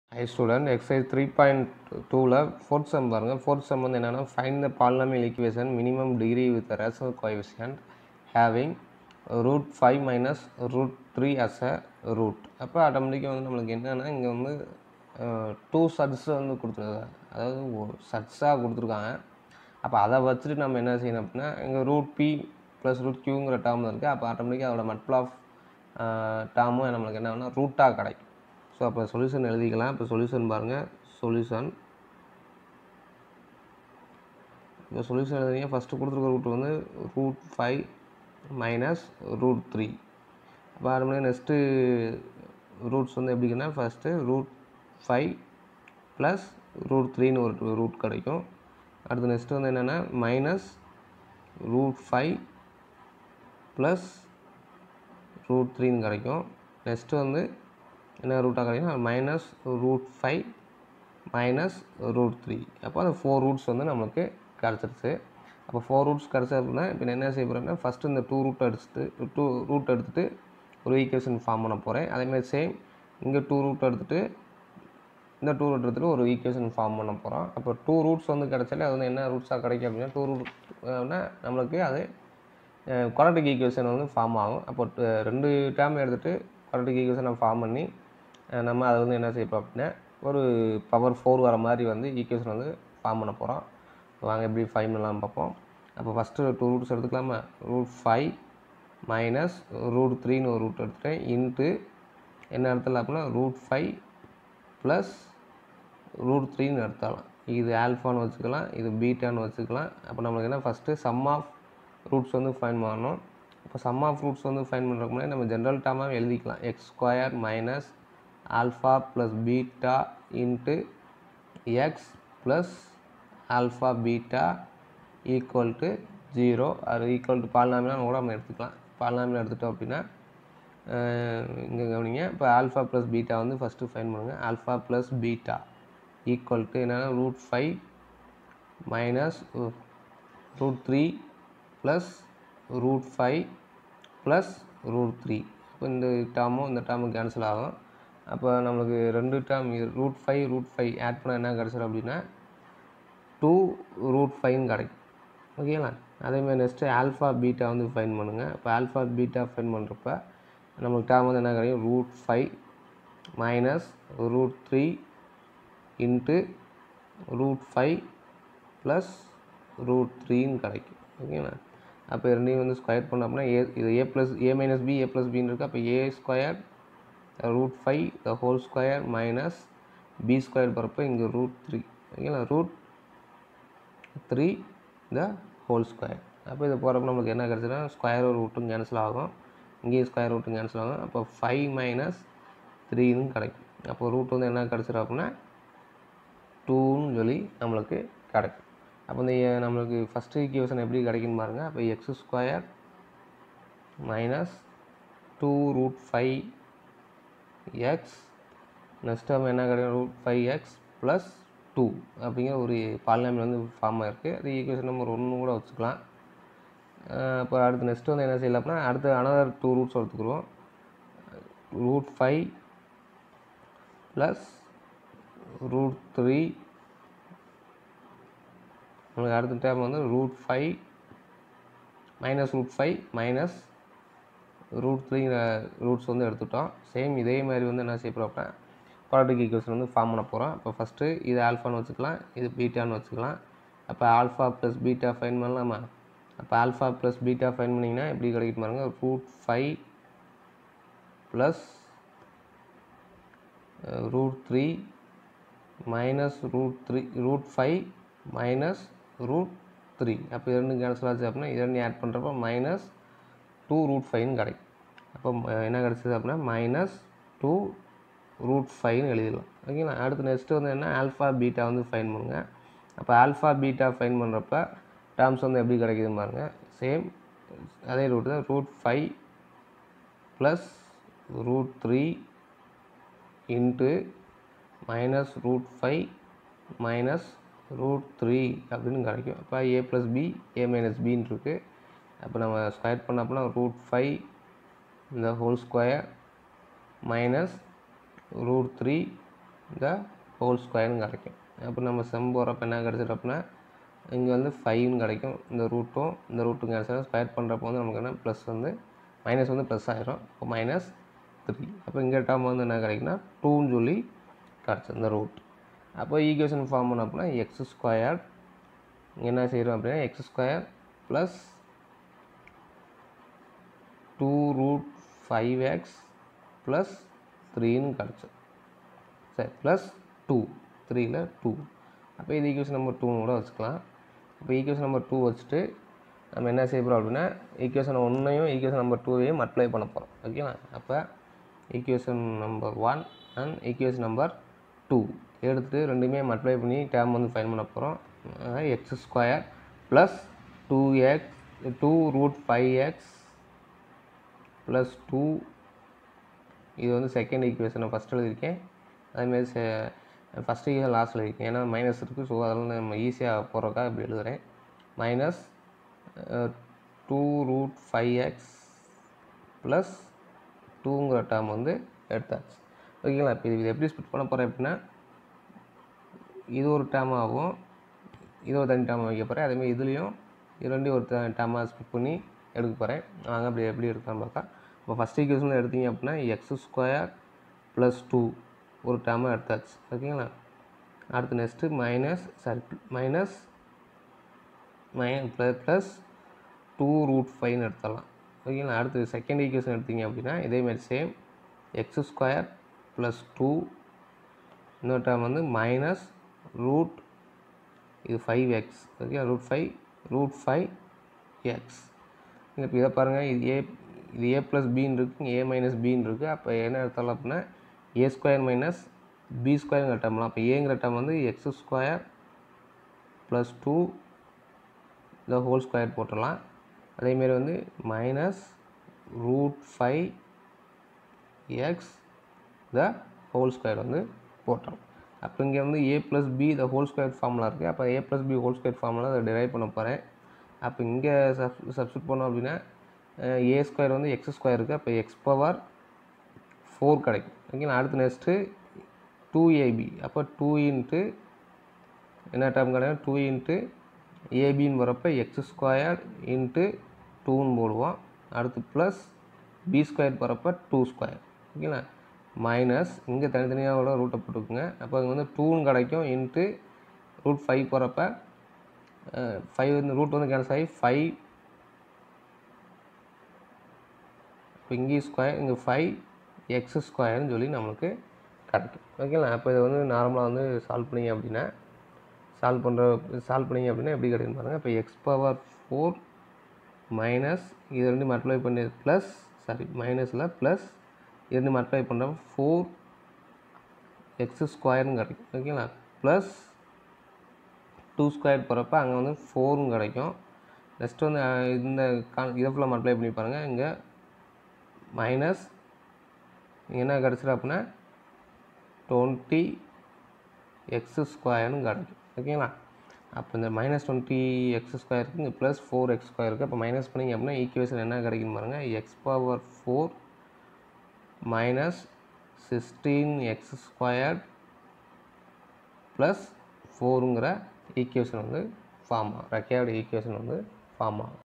high student exercise three point டூவில் fourth sum பாருங்கள் fourth sum வந்து என்னென்னா find the polynomial equation minimum degree with rational coefficient having root five minus root three as a root அப்போ ஆட்டோமேட்டிக்காக வந்து நம்மளுக்கு என்னென்னா இங்கே வந்து டூ சட்ஸ் வந்து கொடுத்துருக்காங்க அதாவது சட்ஸாக கொடுத்துருக்காங்க அப்போ அதை வச்சுட்டு நம்ம என்ன செய்யணும் அப்படின்னா இங்கே ரூட் பி ப்ளஸ் ரூட் கியூங்கிற டேர்ம் இருக்குது அப்போ ஆட்டோமேட்டிக்காக அதோட மட்பிள் ஆஃப் டேர்மும் நம்மளுக்கு என்ன ஆகுனா ரூட்டாக கிடைக்கும் ஸோ அப்போ சொல்யூஷன் எழுதிக்கலாம் இப்போ சொல்யூஷன் பாருங்கள் சொல்யூஷன் இப்போ சொல்யூஷன் எழுதுறீங்க ஃபஸ்ட்டு கொடுத்துருக்க ரூட் வந்து root five minus root three அப்போ அது நெக்ஸ்ட்டு ரூட்ஸ் வந்து எப்படின்னா first root five plus root த்ரீன்னு ஒரு ரூட் கிடைக்கும் அடுத்து நெக்ஸ்ட்டு வந்து என்னென்னா minus root five plus root த்ரீன்னு கிடைக்கும் நெக்ஸ்ட்டு வந்து என்ன ரூட்டாக கிடைக்கும் minus root five minus root three அப்போ அந்த ஃபோர் ரூட்ஸ் வந்து நம்மளுக்கு கிடச்சிருச்சு அப்போ ஃபோர் ரூட்ஸ் கிடச்சா அப்படின்னா இப்போ நான் என்ன செய்ய போகிறேன்னா ஃபஸ்ட்டு இந்த டூ ரூட் எடுத்துட்டு டூ ரூட் எடுத்துகிட்டு ஒரு ஈக்குவேஷன் ஃபார்ம் பண்ண போகிறேன் அதேமாதிரி சேம் இங்கே டூ ரூட் எடுத்துகிட்டு இந்த டூ ரூட் எடுத்துகிட்டு ஒரு ஈக்குவேஷன் ஃபார்ம் பண்ண போகிறோம் அப்போ டூ ரூட்ஸ் வந்து கிடச்சாலே அது வந்து என்ன ரூட்ஸாக கிடைக்கும் அப்படின்னா டூ ரூட்னா நம்மளுக்கு அது குவாட்ரிக் ஈக்குவேஷன் வந்து ஃபார்ம் ஆகும் அப்போ ரெண்டு டேர்ம் எடுத்துகிட்டு குவாட்ரிக் ஈக்குவேஷனை ஃபார்ம் பண்ணி நம்ம அதை வந்து என்ன செய்யப்போம் அப்படின்னா ஒரு பவர் ஃபோர் வர மாதிரி வந்து ஈக்குவேஷன் வந்து ஃபார்ம் பண்ண போகிறோம் வாங்க எப்படி ஃபைவ் பண்ணலாம் பார்ப்போம் அப்போ ஃபஸ்ட்டு டூ ரூட்ஸ் எடுத்துக்கலாமா ரூட் ஃபைவ் மைனஸ் ரூட் த்ரீன்னு ஒரு ரூட் எடுத்துட்டேன் இன்ட்டு என்ன இடத்துல அப்படின்னா ரூட் ஃபைவ் ப்ளஸ் ரூட் த்ரீன்னு எடுத்தாலாம் இது ஆல்ஃபான்னு வச்சுக்கலாம் இது பீட்டான்னு வச்சுக்கலாம் அப்போ நம்மளுக்கு என்ன ஃபஸ்ட்டு சம் ஆஃப் ரூட்ஸ் வந்து ஃபைன் பண்ணணும் இப்போ சம் ஆஃப் ரூட்ஸ் வந்து ஃபைன் பண்ணுறதுக்கு முன்னாடி நம்ம ஜென்ரல் டேர்மாக எழுதிக்கலாம் x square minus alpha plus beta into x plus alpha beta equal to zero அது ஈக்குவல் டு பால்நாமிலாம் கூட நம்ம எடுத்துக்கலாம் பால்நாமில் எடுத்துட்டோம் அப்படின்னா இங்கே கவனிங்க இப்போ ஆல்ஃபா ப்ளஸ் பீட்டா வந்து ஃபஸ்ட்டு ஃபைன் பண்ணுங்கள் alpha plus beta equal to என்னென்னா root five minus root three plus root five plus root three இப்போ இந்த டேர்மும் இந்த டேர்மும் கேன்சல் ஆகும் அப்போ நம்மளுக்கு ரெண்டு term root five root five add பண்ணால் என்ன கிடச்சிடும் அப்படின்னா டூ ரூட் ஃபைவ்னு கிடைக்கும் ஓகேங்களா அதேமாதிரி நெக்ஸ்ட்டு ஆல்ஃபா பீட்டா வந்து ஃபைன் பண்ணுங்கள் இப்போ ஆல்ஃபா பீட்டா ஃபைன் பண்ணுறப்ப நம்மளுக்கு டேர்ம் வந்து என்ன கிடைக்கும் root five minus root three into root five plus root த்ரீன்னு கிடைக்கும் ஓகேங்களா அப்போ ரெண்டையும் வந்து ஸ்கொயர் பண்ணோம் அப்படின்னா ஏ இது A plus A minus B A plus பின்னு இருக்குது அப்போ A square root five the whole square minus B square போகிறப்ப இங்கே ரூட் த்ரீ ஓகேங்களா root three the whole square அப்போ இது போகிறப்ப நம்மளுக்கு என்ன கிடச்சினா ஸ்கொயர் ரூட்டும் கேன்சல் ஆகும் இங்கேயும் ஸ்கொயர் ரூட்டும் கேன்சல் ஆகும் அப்போ ஃபைவ் மைனஸ் த்ரீன்னு கிடைக்கும் அப்போ ரூட் வந்து என்ன கிடச்சிரும் அப்படின்னா டூன்னு சொல்லி நம்மளுக்கு கிடைக்கும் அப்போ இந்த நம்மளுக்கு ஃபஸ்ட்டு ஈக்குவேஷன் எப்படி கிடைக்குன்னு பாருங்கள் அப்போ x square minus two root five x next நம்ம என்ன கிடைக்கும் root five x plus two அப்படிங்கிற ஒரு பாலினாமியல் வந்து ஃபார்ம் ஆகிருக்கு அது ஈக்குவேஷன் நம்பர் ஒன்று கூட வச்சுக்கலாம் இப்போ அடுத்து நெக்ஸ்ட் வந்து என்ன செய்யலாம் அப்படின்னா அடுத்து அனதர் டூ ரூட்ஸ் எடுத்துக்கிறோம் root five plus root three நம்மளுக்கு அடுத்த டைம் வந்து root five minus root five minus root three roots வந்து எடுத்துட்டோம் சேம் இதே மாதிரி வந்து என்ன செய்ய போகிறோம் அப்படின்னா ப்ராடக்ட் ஈக்குவேஷன் வந்து ஃபார்ம் பண்ண போகிறோம் அப்போ ஃபஸ்ட்டு இது ஆல்ஃபான்னு வச்சுக்கலாம் இது பீட்டான்னு வச்சுக்கலாம் அப்போ ஆல்ஃபா ப்ளஸ் பீட்டா ஃபைன் பண்ணலாமா அப்போ ஆல்ஃபா ப்ளஸ் பீட்டா ஃபைன் பண்ணிங்கன்னா எப்படி கிடைக்கும் பாருங்க root five plus root three minus root three root five minus root three அப்போ இரண்டு கேன்சல் ஆச்சு அப்படின்னா இரண்டு ஆட் பண்ணுறப்போ மைனஸ் டூ ரூட் ஃபைவ்னு கிடைக்கும் அப்போ என்ன கிடச்சிது அப்படின்னா மைனஸ் டூ ரூட் ஃபைவ்னு எழுதிடலாம் ஓகேங்களா அடுத்து நெக்ஸ்ட்டு வந்து என்ன ஆல்ஃபா பீட்டா வந்து ஃபைன் பண்ணுங்க அப்போ ஆல்ஃபா பீட்டா ஃபைன் பண்ணுறப்ப டேர்ம்ஸ் வந்து எப்படி கிடைக்குதுன்னு பாருங்கள் சேம் அதே ரூட் தான் root five plus root three into minus root five minus root three அப்படின்னு கிடைக்கும் அப்போ A plus B A minus பின்னு இருக்குது அப்போ நம்ம ஸ்கொயர் பண்ண அப்படின்னா ரூட் ஃபைவ் இந்த whole square minus root three the whole ஸ்கொயர்னு கிடைக்கும் அப்போ நம்ம செம் போகிறப்ப என்ன கிடச்சிடும் அப்படின்னா இங்கே வந்து ஃபைவ்னு கிடைக்கும் இந்த ரூட்டும் இந்த ரூட்டும் கிடச்சா ஸ்கொயர் பண்ணுறப்போ வந்து நமக்கு என்ன ப்ளஸ் வந்து மைனஸ் வந்து ப்ளஸ் ஆயிரும் இப்போ மைனஸ் த்ரீ அப்போ இங்கே டேர்ம் வந்து என்ன கிடைக்குன்னா டூன்னு சொல்லி கிடச்சி இந்த ரூட் அப்போ ஈக்குவேஷன் ஃபார்ம் பண்ண அப்படின்னா எக்ஸ் ஸ்கொயர் என்ன செய்கிறோம் அப்படின்னா x square plus two root five x plus த்ரீன்னு கிடச்சி சரி ப்ளஸ் டூ த்ரீயில் டூ அப்போ இது ஈக்குவேஷன் நம்பர் டூன்னு கூட வச்சுக்கலாம் இப்போ ஈக்குவேஷன் நம்பர் டூ வச்சுட்டு நம்ம என்ன செய்ய போகிறோம் அப்படின்னா ஈக்குவேஷன் ஒன்றையும் ஈக்குவேஷன் நம்பர் டூவையும் அப்ளை பண்ண போகிறோம் ஓகேவா அப்போ equation number one and equation number two எடுத்துகிட்டு ரெண்டுமே அப்ளை பண்ணி டேம் வந்து ஃபைன் பண்ண போகிறோம் x square plus two x two root five x plus two இது வந்து செகண்ட் ஈக்குவேஷனை ஃபஸ்ட் எழுதியிருக்கேன் அதேமாதிரி செ ஃபஸ்ட்டு ஈக்குவேஷன் லாஸ்ட்டில் இருக்கேன் ஏன்னா மைனஸ் இருக்குது ஸோ அதெல்லாம் நம்ம ஈஸியாக போகிறக்கா இப்படி எழுதுகிறேன் minus two root five x plus டூங்கிற டேர்ம் வந்து எடுத்தாச்சு ஓகேங்களா இப்போ இது எப்படி ஸ்பிட் பண்ண போகிறேன் அப்படின்னா இது ஒரு டேர்ம் ஆகும் இது ஒரு தனி டேர்ம் வைக்க போகிறேன் அதேமாதிரி இதுலேயும் இது ரெண்டையும் ஒரு டேர்மாக ஸ்பிட் பண்ணி எடுக்க போகிறேன் வாங்க அப்படி எப்படி எடுக்கலாம்னு பார்த்தா இப்போ ஃபஸ்ட் ஈக்குவேஷனில் எடுத்தீங்க அப்படின்னா எக்ஸ் ஸ்கொயர் ப்ளஸ் டூ ஒரு டேர்மாக எடுத்தாச்சு ஓகேங்களா அடுத்து next minus sorry minus my plus two root ஃபைவ்னு எடுத்துடலாம் ஓகேங்களா அடுத்து செகண்ட் ஈக்குவேஷன் எடுத்தீங்க அப்படின்னா இதேமாதிரி same x square plus two இன்னொரு டேர்ம் வந்து மைனஸ் ரூட் இது five x okay root five root five x இப்போ இதை பாருங்கள் இது ஏ இது ஏ ப்ளஸ் பின்னு இருக்குது ஏ மைனஸ் பின்னு இருக்குது அப்போ என்ன எடுத்தாலும் அப்படின்னா ஏ ஸ்கொயர் மைனஸ் பி ஸ்கொயருங்கிற டேர்ம்லாம் அப்போ ஏங்கிற டேர்ம் வந்து x square plus two the whole square போட்டுடலாம் அதேமாரி வந்து minus root five x the whole square வந்து போட்டோம் அப்போ இங்கே வந்து A plus B the whole square formula இருக்குது அப்போ A plus B whole square formula அதை டிரைவ் பண்ண போகிறேன் அப்போ இங்கே சப் சப்ஸ்டியூட் பண்ணோம் அப்படின்னா ஏ ஸ்கொயர் வந்து எக்ஸ் ஸ்கொயர் இருக்குது அப்போ எக்ஸ் பவர் ஃபோர் கிடைக்கும் ஓகேங்களா அடுத்து நெக்ஸ்ட்டு டூ ஏபி அப்போ டூ இன்ட்டு என்ன டேர்ம் கிடையாது டூ இன்ட்டு ஏபின்னு வரப்போ எக்ஸ் ஸ்கொயர் இன்ட்டு டூன்னு போடுவோம் அடுத்து ப்ளஸ் பி ஸ்கொயர் போகிறப்ப டூ ஸ்கொயர் ஓகேங்களா மைனஸ் இங்கே தனித்தனியாக கூட ரூட்டை போட்டுக்குங்க அப்போ அது வந்து டூன்னு கிடைக்கும் இன்ட்டு ரூட் ஃபைவ் போகிறப்ப ஃபைவ் வந்து ரூட் வந்து கேன்சல் ஆகி ஃபைவ் இப்போ இங்கே ஸ்கொயர் இங்கே ஃபைவ் எக்ஸ் ஸ்கொயர்னு சொல்லி நம்மளுக்கு கிடைக்கும் ஓகேங்களா அப்போ இதை வந்து நார்மலாக வந்து சால்வ் பண்ணிங்க அப்படின்னா சால்வ் பண்ணுற சால்வ் பண்ணிங்க அப்படின்னா எப்படி கிடைக்கும் பாருங்கள் இப்போ எக்ஸ் பவர் ஃபோர் மைனஸ் இது ரெண்டு மல்டிப்ளை பண்ணி ப்ளஸ் சாரி மைனஸில் ப்ளஸ் இது ரெண்டு மல்டிப்ளை பண்ணுற ஃபோர் எக்ஸ் ஸ்கொயர்னு கிடைக்கும் ஓகேங்களா ப்ளஸ் டூ ஸ்கொயர் போகிறப்ப அங்கே வந்து ஃபோரும் கிடைக்கும் நெக்ஸ்ட் வந்து இந்த கான் இதை ஃபுல்லாக மல்டிப்ளை பண்ணி பாருங்கள் இங்கே மைனஸ் என்ன கிடச்சிடும் அப்படின்னா டுவெண்ட்டி எக்ஸ் ஸ்கொயர்னு கிடைக்கும் ஓகேங்களா அப்போ இந்த மைனஸ் டுவெண்ட்டி எக்ஸ் ஸ்கொயருக்கு இங்கே ப்ளஸ் ஃபோர் எக்ஸ் ஸ்கொயருக்கு அப்போ மைனஸ் பண்ணிங்க அப்படின்னா ஈக்குவேஷன் என்ன கிடைக்கும் பாருங்கள் x power four minus sixteen x square plus ஃபோருங்கிற ஈக்குவேஷன் வந்து ஃபார்ம் ஆகும் ரெக்கையோட ஈக்குவேஷன் வந்து ஃபார்ம் ஆகும்